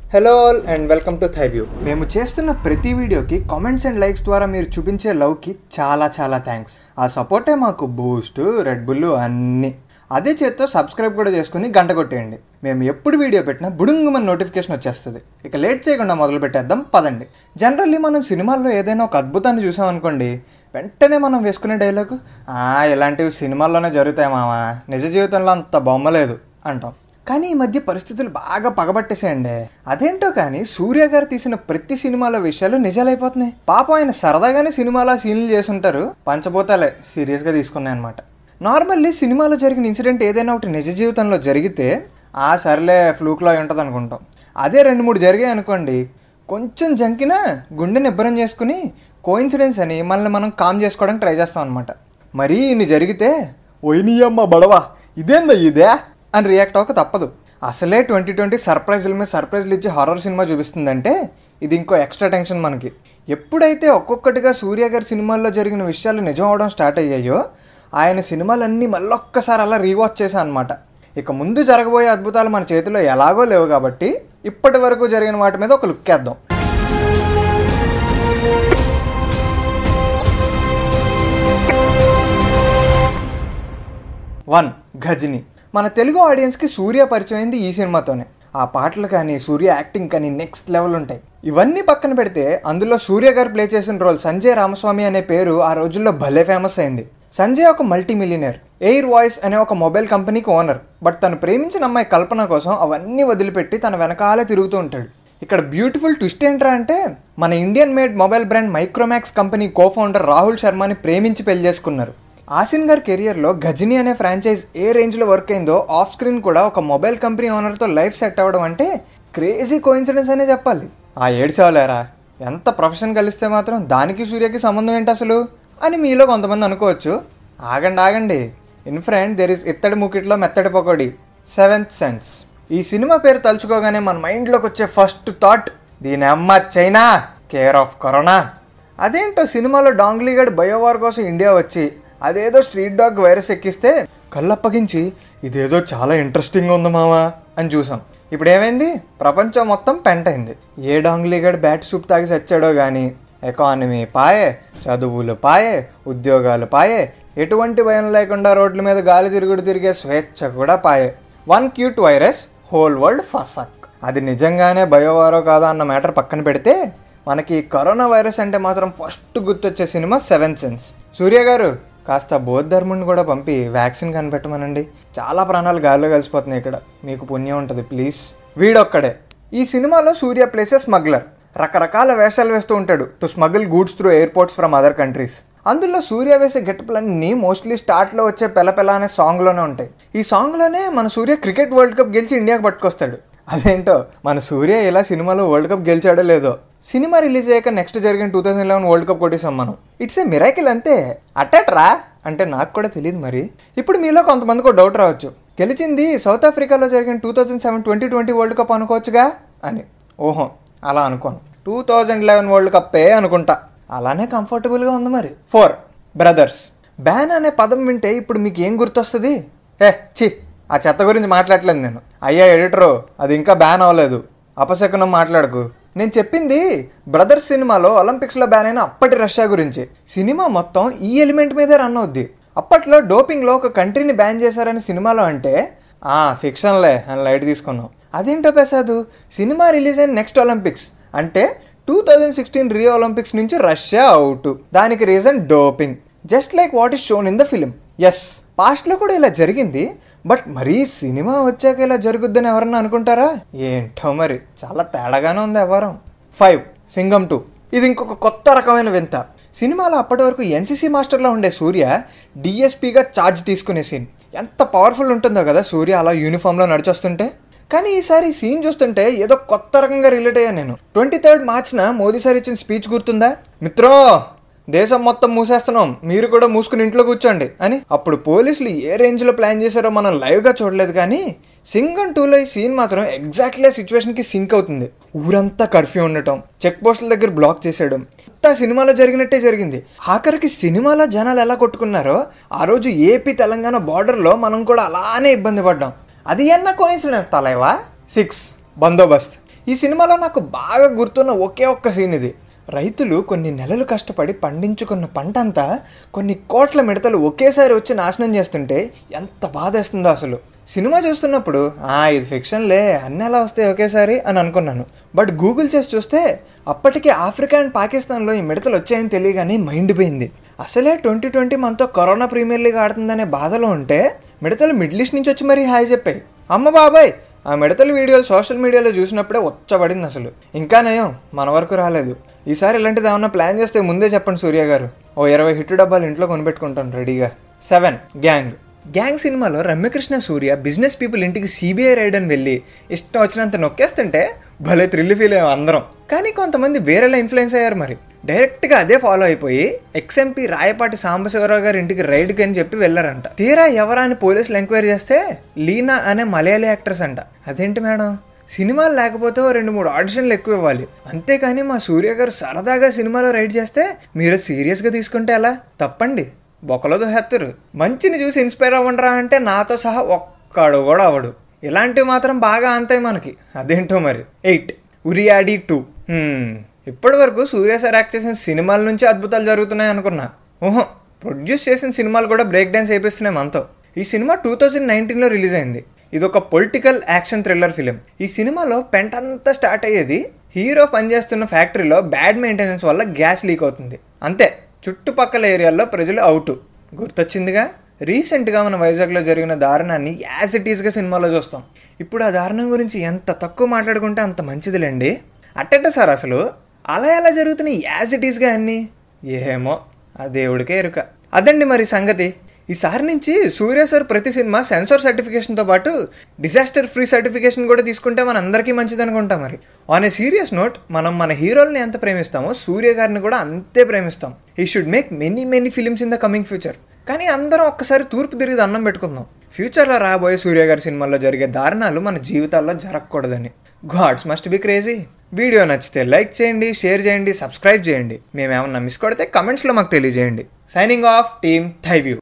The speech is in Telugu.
hello all and welcome to Thyview మేము చేస్తున్న ప్రతి వీడియోకి కామెంట్స్ అండ్ లైక్స్ ద్వారా మీరు చూపించే లవ్కి చాలా చాలా థ్యాంక్స్ ఆ సపోర్టే మాకు బూస్ట్ రెడ్ బుల్ అన్నీ అదే చేత్తో సబ్స్క్రైబ్ కూడా చేసుకుని గంట కొట్టేయండి మేము ఎప్పుడు వీడియో పెట్టినా బుడుంగుమని నోటిఫికేషన్ వచ్చేస్తుంది ఇక లేట్ చేయకుండా మొదలు పెట్టేద్దాం పదండి జనరల్లీ మనం సినిమాల్లో ఏదైనా ఒక అద్భుతాన్ని చూసామనుకోండి వెంటనే మనం వేసుకునే డైలాగ్ ఇలాంటివి సినిమాల్లోనే జరుగుతాయి మామ నిజ జీవితంలో అంత బొమ్మలేదు అంటాం కానీ ఈ మధ్య పరిస్థితులు బాగా పగబట్టేసేయండి అదేంటో కానీ సూర్య గారు తీసిన ప్రతి సినిమాలో విషయాలు నిజాలైపోతున్నాయి పాపం ఆయన సరదాగానే సినిమాలో సీన్లు చేసుంటారు పంచభూతాలే సీరియస్గా తీసుకున్నాయి అనమాట నార్మల్లీ సినిమాలో జరిగిన ఇన్సిడెంట్ ఏదైనా ఒకటి నిజ జీవితంలో జరిగితే ఆ సర్లే ఫ్లూక్లో ఉంటుంది అనుకుంటాం అదే రెండు మూడు జరిగాయి అనుకోండి కొంచెం జంకినా గుండె నిబ్బరం చేసుకుని కోయిన్సిడెన్స్ అని మనల్ని మనం కామ్ చేసుకోవడానికి ట్రై చేస్తాం అనమాట మరీ ఇన్ని జరిగితే ఒయినియమ్మ బడవా ఇదేందా ఇదే అని రియాక్ట్ అవ్వక తప్పదు అసలే ట్వంటీ ట్వంటీ సర్ప్రైజుల మీద సర్ప్రైజ్లు ఇచ్చి హారర్ సినిమా చూపిస్తుందంటే ఇది ఇంకో ఎక్స్ట్రా టెన్షన్ మనకి ఎప్పుడైతే ఒక్కొక్కటిగా సూర్య గారి సినిమాల్లో జరిగిన విషయాలు నిజం అవడం స్టార్ట్ అయ్యాయో ఆయన సినిమాలన్నీ మళ్ళొక్కసారి అలా రీవాచ్ చేశాను అనమాట ఇక ముందు జరగబోయే అద్భుతాలు మన చేతిలో ఎలాగో లేవు కాబట్టి ఇప్పటి వరకు జరిగిన వాటి మీద ఒక లుక్ వేద్దాం వన్ గజని మన తెలుగు ఆడియన్స్కి సూర్య పరిచయం అయింది ఈ సినిమాతోనే ఆ పాటలు కానీ సూర్య యాక్టింగ్ కానీ నెక్స్ట్ లెవెల్ ఉంటాయి ఇవన్నీ పక్కన పెడితే అందులో సూర్య గారు ప్లే చేసిన రోల్ సంజయ్ రామస్వామి అనే పేరు ఆ రోజుల్లో భలే ఫేమస్ అయింది సంజయ్ ఒక మల్టీ మిలియనర్ ఎయిర్ వాయిస్ అనే ఒక మొబైల్ కంపెనీకి ఓనర్ బట్ తను ప్రేమించిన అమ్మాయి కల్పన కోసం అవన్నీ వదిలిపెట్టి తన వెనకాలే తిరుగుతూ ఉంటాడు ఇక్కడ బ్యూటిఫుల్ ట్విస్ట్ ఏంట్రా అంటే మన Indian made mobile brand Micromax company co founder Rahul శర్మని ప్రేమించి పెళ్లి చేసుకున్నారు ఆసిన్ గారి కెరియర్లో గజని అనే ఫ్రాంచైజ్ ఏ రేంజ్లో వర్క్ అయిందో ఆఫ్ స్క్రీన్ కూడా ఒక మొబైల్ కంపెనీ ఓనర్తో లైఫ్ సెట్ అవ్వడం అంటే క్రేజీ కోయిన్సిడెన్స్ అనే చెప్పాలి ఆ ఏడ్చేవాలేరా ఎంత ప్రొఫెషన్ కలిస్తే మాత్రం దానికి సూర్యకి సంబంధం ఏంటి అసలు అని మీలో కొంతమంది అనుకోవచ్చు ఆగండి ఆగండి ఇన్ ఫ్రెండ్ దెర్ ఇస్ ఇత్తడి ముకిట్లో మెత్తడి పకోడి సెవెంత్ సెన్స్ ఈ సినిమా పేరు తలుచుకోగానే మన మైండ్లోకి వచ్చే ఫస్ట్ థాట్ దీని అమ్మ చైనా కేర్ ఆఫ్ కరోనా అదేంటో సినిమాలో డాంగ్లీగడ్ బయోవార్ కోసం ఇండియా వచ్చి అదేదో స్ట్రీట్ డాగ్ వైరస్ ఎక్కిస్తే కళ్ళప్పగించి ఇదేదో చాలా ఇంట్రెస్టింగ్ ఉంది మావా అని చూసాం ఇప్పుడు ఏమైంది ప్రపంచం మొత్తం పెంట్ అయింది ఏ డాంగ్లీగడ్ బ్యాట్ సూప్ తాగి సచ్చాడో కానీ ఎకానమీ పాయే చదువులు పాయే ఉద్యోగాలు పాయే ఎటువంటి భయం లేకుండా రోడ్ల మీద గాలి తిరుగుడు తిరిగే స్వేచ్ఛ కూడా పాయే one cute virus whole world ఫసక్ అది నిజంగానే బయోవారో కాదా అన్న మ్యాటర్ పక్కన పెడితే మనకి కరోనా వైరస్ అంటే మాత్రం ఫస్ట్ గుర్తొచ్చే సినిమా సెవెన్ సెన్స్ సూర్య గారు కాస్త బౌద్ధ ధర్ముని కూడా పంపి వ్యాక్సిన్ కనిపెట్టమనండి చాలా ప్రాణాలు గాల్లో కలిసిపోతున్నాయి ఇక్కడ మీకు పుణ్యం ఉంటుంది ప్లీజ్ వీడొక్కడే ఈ సినిమాలో సూర్య ప్లేసెస్ స్మగ్లర్ రకరకాల వేషాలు వేస్తూ ఉంటాడు to smuggle goods through airports from other countries అందులో సూర్య వేసే గెటప్లన్నీ మోస్ట్లీ స్టార్ట్లో వచ్చే పెల పెల అనే సాంగ్లోనే ఉంటాయి ఈ సాంగ్లోనే మన సూర్య క్రికెట్ వరల్డ్ కప్ గెలిచి ఇండియాకి పట్టుకొస్తాడు అదేంటో మన సూర్య ఇలా సినిమాలో వరల్డ్ కప్ గెలిచాడో లేదో సినిమా రిలీజ్ అయ్యాక నెక్స్ట్ జరిగిన two thousand eleven world cup కొట్టేసాం మనం ఇట్స్ ఏ మిరాకిల్ అంతే అట్టట్రా అంటే నాకు కూడా తెలియదు మరి ఇప్పుడు మీలో కొంతమందికి ఒక డౌట్ రావచ్చు గెలిచింది సౌత్ ఆఫ్రికాలో జరిగిన two thousand seven twenty twenty world cup అనుకోవచ్చుగా అని ఓహో అలా అనుకోను టూ థౌజండ్ లెవెన్ వరల్డ్ కప్పే అనుకుంటా అలానే కంఫర్టబుల్గా ఉంది మరి ఫోర్ బ్రదర్స్ బ్యాన్ అనే పదం వింటే ఇప్పుడు మీకు ఏం గుర్తొస్తుంది ఏ చి ఆ చెత్త గురించి మాట్లాడలేదు నేను అయ్యా ఎడిటరు అది ఇంకా బ్యాన్ అవ్వలేదు అపశకునం మాట్లాడకు నేను చెప్పింది బ్రదర్స్ సినిమాలో ఒలింపిక్స్లో బ్యాన్ అయిన అప్పటి రష్యా గురించి సినిమా మొత్తం ఈ ఎలిమెంట్ మీదే రన్ అవుద్ది అప్పట్లో డోపింగ్లో ఒక కంట్రీని బ్యాన్ చేశారని సినిమాలో అంటే ఆ ఫిక్షన్లే అని లైట్ తీసుకున్నాం అదేంటో ప్రసాద్ సినిమా రిలీజ్ అయిన నెక్స్ట్ ఒలింపిక్స్ అంటే two thousand sixteen Rio Olympics నుంచి రష్యా అవుట్ దానికి reason doping just like what is shown in the film as పాస్ట్లో కూడా ఇలా జరిగింది బట్ మరీ సినిమా వచ్చాక ఇలా జరుగుద్దని ఎవరన్నా అనుకుంటారా ఏంటో మరి చాలా తేడాగానే ఉంది ఎవరం ఫైవ్ సింగం టూ ఇది ఇంకొక కొత్త రకమైన వింత సినిమాలో అప్పటి వరకు ఎన్సీసీ మాస్టర్లో ఉండే సూర్య డిఎస్పీగా ఛార్జ్ తీసుకునే సీన్ ఎంత పవర్ఫుల్ ఉంటుందో కదా సూర్య అలా యూనిఫామ్లో నడిచొస్తుంటే కానీ ఈసారి ఈ సీన్ చూస్తుంటే ఏదో కొత్త రకంగా రిలేట్ అయ్యాను నేను ట్వంటీ థర్డ్ మార్చ్న మోదీ సార్ ఇచ్చిన స్పీచ్ గుర్తుందా మిత్రో దేశం మొత్తం మూసేస్తున్నాం మీరు కూడా మూసుకుని ఇంట్లో కూర్చోండి అని అప్పుడు పోలీసులు ఏ రేంజ్లో ప్లాన్ చేశారో మనం లైవ్గా చూడలేదు కానీ సింగం టూలో ఈ సీన్ మాత్రం ఎగ్జాక్ట్లీ ఆ సిచ్యువేషన్కి సింక్ అవుతుంది ఊరంతా కర్ఫ్యూ ఉండటం చెక్ పోస్టుల దగ్గర బ్లాక్ చేసేయడం అంతా సినిమాలో జరిగినట్టే జరిగింది ఆఖరికి సినిమాలో జనాలు ఎలా కొట్టుకున్నారో ఆ రోజు ఏపీ తెలంగాణ బార్డర్లో మనం కూడా అలానే ఇబ్బంది పడ్డాం అది ఎన్న కోయిన్సిడెన్స్ తలైవా సిక్స్ బందోబస్త్ ఈ సినిమాలో నాకు బాగా గుర్తున్న ఒకే ఒక్క సీన్ ఇది రైతులు కొన్ని నెలలు కష్టపడి పండించుకున్న పంట అంతా కొన్ని కోట్ల మిడతలు ఒకేసారి వచ్చి నాశనం చేస్తుంటే ఎంత బాధేస్తుందో అసలు సినిమా చూస్తున్నప్పుడు ఆ ఇది ఫిక్షన్లే అన్నీ ఎలా వస్తాయి ఒకేసారి అని అనుకున్నాను బట్ గూగుల్ చేసి చూస్తే అప్పటికే ఆఫ్రికా అండ్ పాకిస్తాన్లో ఈ మిడతలు వచ్చాయని తెలియగానే మైండ్ పోయింది అసలే ట్వంటీ ట్వంటీ మనతో కరోనా ప్రీమియర్ లీగ్ ఆడుతుందనే బాధలో ఉంటే మిడతలు మిడిల్ ఈస్ట్ నుంచి వచ్చి మరీ హాయ్ చెప్పాయి అమ్మ బాబాయ్ ఆ మిడతల వీడియోలు సోషల్ మీడియాలో చూసినప్పుడే వచ్చబడింది అసలు ఇంకా నయం మన వరకు రాలేదు ఈసారి ఇలాంటిది ఏమన్నా ప్లాన్ చేస్తే ముందే చెప్పండి సూర్య గారు ఓ ఇరవై హిట్ డబ్బాలు ఇంట్లో కొనిపెట్టుకుంటాను రెడీగా సెవెన్ గ్యాంగ్ గ్యాంగ్ సినిమాలో రమ్యకృష్ణ సూర్య బిజినెస్ పీపుల్ ఇంటికి సిబిఐ రైడ్ అని వెళ్ళి ఇష్టం వచ్చినంత నొక్కేస్తుంటే భలే థ్రిల్ ఫీల్ అయ్యాం అందరం కానీ కొంతమంది వేరేలా ఇన్ఫ్లుయెన్స్ అయ్యారు మరి డైరెక్ట్గా అదే ఫాలో అయిపోయి ఎక్స్ఎంపీ రాయపాటి సాంబశివరావు గారి ఇంటికి రైడ్కి అని చెప్పి వెళ్ళారంట తీరా ఎవరా అని పోలీసులు ఎంక్వైరీ చేస్తే లీనా అనే మలయాళీ యాక్ట్రెస్ అంట అదేంటి మేడం సినిమాలు లేకపోతే ఓ రెండు మూడు ఆడిషన్లు ఎక్కువ ఇవ్వాలి అంతేకాని మా సూర్య గారు సరదాగా సినిమాలో రైడ్ చేస్తే మీరు సీరియస్గా తీసుకుంటే ఎలా తప్పండి బొక్కలో దోహేస్తారు మంచిని చూసి ఇన్స్పైర్ అవ్వండిరా అంటే నాతో సహా ఒక్కడు కూడా అవడు ఇలాంటివి మాత్రం బాగా అంతాయి మనకి అదేంటో మరి ఎయిట్ ఉరియాడి టూ ఇప్పటి వరకు సూర్య సార్ యాక్ట్ చేసిన సినిమాల నుంచి అద్భుతాలు జరుగుతున్నాయి అనుకున్నా ఓహో ప్రొడ్యూస్ చేసిన సినిమాలు కూడా బ్రేక్ డాన్స్ వేపిస్తున్నాయి మనతో ఈ సినిమా టూ థౌజండ్ నైన్టీన్లో రిలీజ్ అయింది ఇది ఒక పొలిటికల్ యాక్షన్ థ్రిల్లర్ ఫిలిం ఈ సినిమాలో పెంట అంతా స్టార్ట్ అయ్యేది హీరో పనిచేస్తున్న ఫ్యాక్టరీలో బ్యాడ్ మెయింటెనెన్స్ వల్ల గ్యాస్ లీక్ అవుతుంది అంతే చుట్టుపక్కల ఏరియాల్లో ప్రజలు అవుట్ గుర్తొచ్చిందిగా రీసెంట్గా మన వైజాగ్లో జరిగిన దారుణాన్ని యాజ్ ఇట్ ఈస్గా సినిమాలో చూస్తాం ఇప్పుడు ఆ దారుణం గురించి ఎంత తక్కువ మాట్లాడుకుంటే అంత మంచిదిలేండి అట్టట సార్ అసలు అలా ఎలా జరుగుతున్నాయి యాజ్ ఇట్ ఈస్గా అన్నీ ఏమో ఆ దేవుడికే ఎరుక అదండి మరి సంగతి ఈసారి నుంచి సూర్య సార్ ప్రతి సినిమా సెన్సార్ సర్టిఫికేషన్తో పాటు డిజాస్టర్ ఫ్రీ సర్టిఫికేషన్ కూడా తీసుకుంటే మన అందరికీ మంచిది అనుకుంటాం మరి ఆన్ ఏ సీరియస్ నోట్ మనం మన హీరోల్ని ఎంత ప్రేమిస్తామో సూర్య గారిని కూడా అంతే ప్రేమిస్తాం ఈ should make many many films in the coming future కానీ అందరం ఒక్కసారి తూర్పు తిరిగి దండం పెట్టుకుందాం ఫ్యూచర్లో రాబోయే సూర్య గారి సినిమాల్లో జరిగే దారుణాలు మన జీవితాల్లో జరగకూడదని Gods Must Be Crazy video నచ్చితే లైక్ చేయండి షేర్ చేయండి సబ్స్క్రైబ్ చేయండి మేము ఏమన్నా మిస్ కొడితే కమెంట్స్లో మాకు తెలియజేయండి సైనింగ్ ఆఫ్ టీమ్ థైవ్యూ